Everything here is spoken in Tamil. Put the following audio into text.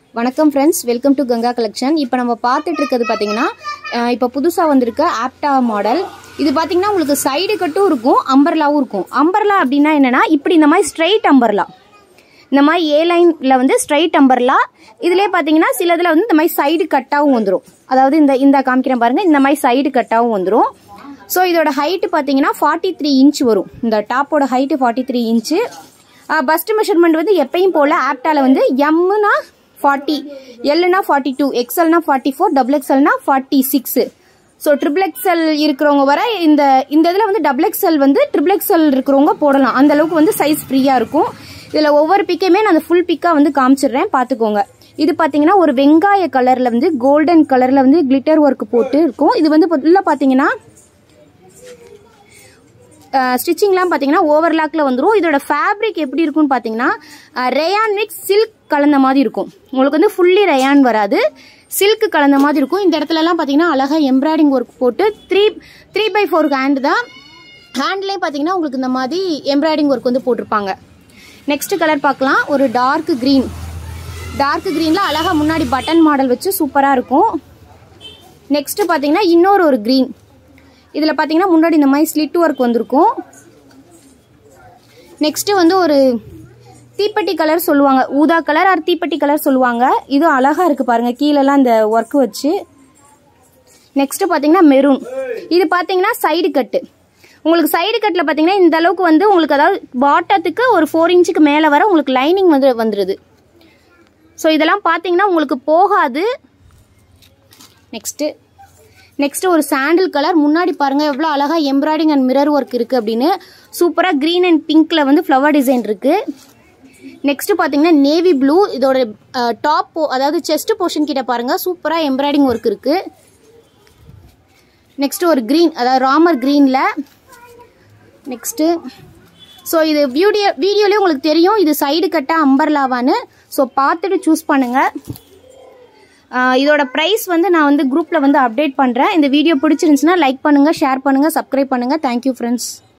வணக்கம் friends welcome to Ganga collection இப்போ நம்ம பார்த்துட்டு இருக்கிறது பார்த்தீங்கன்னா அஹ் இப்போ புதுசாக வந்திருக்க ஆப்டா மாடல் இது பார்த்தீங்கன்னா உங்களுக்கு சைடு கட்டும் இருக்கும் அம்பர்லாவும் இருக்கும் அம்பர்லா அப்படின்னா என்னன்னா இப்படி இந்த மாதிரி ஸ்ட்ரைட் அம்பர்லா இந்த மாதிரி ஏ லைனில் வந்து ஸ்ட்ரைட் அம்பர்லா இதுலேயே பார்த்தீங்கன்னா சிலதில் வந்து இந்த மாதிரி சைடு கட்டாகவும் வந்துடும் அதாவது இந்த இந்த காமிக்கிறேன் பாருங்க இந்த மாதிரி சைடு கட்டாகவும் வந்துடும் ஸோ இதோட ஹைட்டு பார்த்தீங்கன்னா ஃபார்ட்டி த்ரீ இன்ச் வரும் இந்த டாப்போட height forty three inch bust measurement வந்து எப்பயும் போல் ஆப்டால வந்து எம்னா ஃபார்ட்டி எல்னா ஃபார்ட்டி டூ எக்ஸ்எல்னா ஃபார்ட்டி ஃபோர் டபுள் எக்ஸ்எல்னா forty six so triple XL இருக்கிறவங்க வர இந்த இந்த இதில் வந்து டபுள் எக்ஸ்எல் வந்து ட்ரிபிள் எக்ஸ்எல் இருக்கிறவங்க போடலாம் அந்த அளவுக்கு வந்து சைஸ் ஃப்ரீயாக இருக்கும் இதில் ஒவ்வொரு பிக்கையுமே நான் அந்த ஃபுல் பிக்காக வந்து காமிச்சிடுறேன் பார்த்துக்கோங்க இது பார்த்தீங்கன்னா ஒரு வெங்காய கலரில் வந்து கோல்டன் கலரில் வந்து கிளிட்டர் ஒர்க் போட்டு இருக்கும் இது வந்து உள்ள பார்த்தீங்கன்னா ஸ்டிச்சிங்லாம் பார்த்தீங்கன்னா ஓவர்லாக்கில் வந்துடும் இதோட ஃபேப்ரிக் எப்படி இருக்கும்னு பார்த்தீங்கன்னா ரேயான் மிக்ஸ் சில்க் கலந்த மாதிரி இருக்கும் உங்களுக்கு வந்து ஃபுல்லி ரேயான் வராது சில்க் கலந்த மாதிரி இருக்கும் இந்த இடத்துலலாம் பார்த்தீங்கன்னா அழகாக எம்ப்ராய்டிங் ஒர்க் போட்டு three three by four hand தான் ஹேண்ட்லேயே பார்த்தீங்கன்னா உங்களுக்கு இந்த மாதிரி எம்ப்ராய்டிங் ஒர்க் வந்து போட்டிருப்பாங்க நெக்ஸ்ட் கலர் பார்க்கலாம் ஒரு டார்க் க்ரீன் டார்க் க்ரீனில் அழகாக முன்னாடி பட்டன் மாடல் வச்சு சூப்பராக இருக்கும் நெக்ஸ்ட் பார்த்தீங்கன்னா இன்னொரு ஒரு க்ரீன் இதில் பார்த்தீங்கன்னா முன்னாடி இந்த மாதிரி ஸ்லிட் ஒர்க் வந்திருக்கும் நெக்ஸ்ட் வந்து ஒரு தீப்பெட்டி கலர் சொல்லுவாங்க ஊதா கலர் ஆர் தீப்பெட்டி கலர் சொல்லுவாங்க இது அழகா இருக்கு பாருங்க கீழெல்லாம் இந்த ஒர்க் வச்சு நெக்ஸ்ட் பார்த்தீங்கன்னா மெரூன் இது பார்த்தீங்கன்னா சைடு கட்டு உங்களுக்கு சைடு கட்டில் பார்த்தீங்கன்னா இந்த அளவுக்கு வந்து உங்களுக்கு அதாவது பாட்டத்துக்கு ஒரு ஃபோர் இன்ச்சுக்கு மேலே வர உங்களுக்கு லைனிங் வந்து வந்துடுது ஸோ இதெல்லாம் பார்த்தீங்கன்னா உங்களுக்கு போகாது நெக்ஸ்ட்டு நெக்ஸ்ட் ஒரு சாண்டில் கலர் முன்னாடி பாருங்க எவ்வளோ அழகா எம்ப்ராய்டிங் அண்ட் மிரர் ஒர்க் இருக்கு அப்படின்னு சூப்பராக க்ரீன் அண்ட் பிங்க்ல வந்து ஃப்ளவர் டிசைன் இருக்கு நெக்ஸ்ட் பார்த்தீங்கன்னா நேவி ப்ளூ இதோட டாப் அதாவது செஸ்ட் போர்ஷன் கிட்ட பாருங்க சூப்பராக எம்ப்ராய்டிங் ஒர்க் இருக்கு நெக்ஸ்ட் ஒரு க்ரீன் அதாவது ராமர் க்ரீனில் நெக்ஸ்ட்டு ஸோ இது வீடியோ வீடியோலேயே உங்களுக்கு தெரியும் இது சைடு கட்டா அம்பர்லாவான்னு ஸோ பார்த்துட்டு சூஸ் பண்ணுங்கள் இதோட ப்ரைஸ் வந்து நான் வந்து குரூப்பில் வந்து அப்டேட் பண்ணுறேன் இந்த வீடியோ பிடிச்சிருந்துச்சுன்னா லைக் பண்ணுங்கள் ஷேர் பண்ணுங்கள் சப்ஸ்கிரைப் பண்ணுங்கள் தேங்க்யூ ஃப்ரெண்ட்ஸ்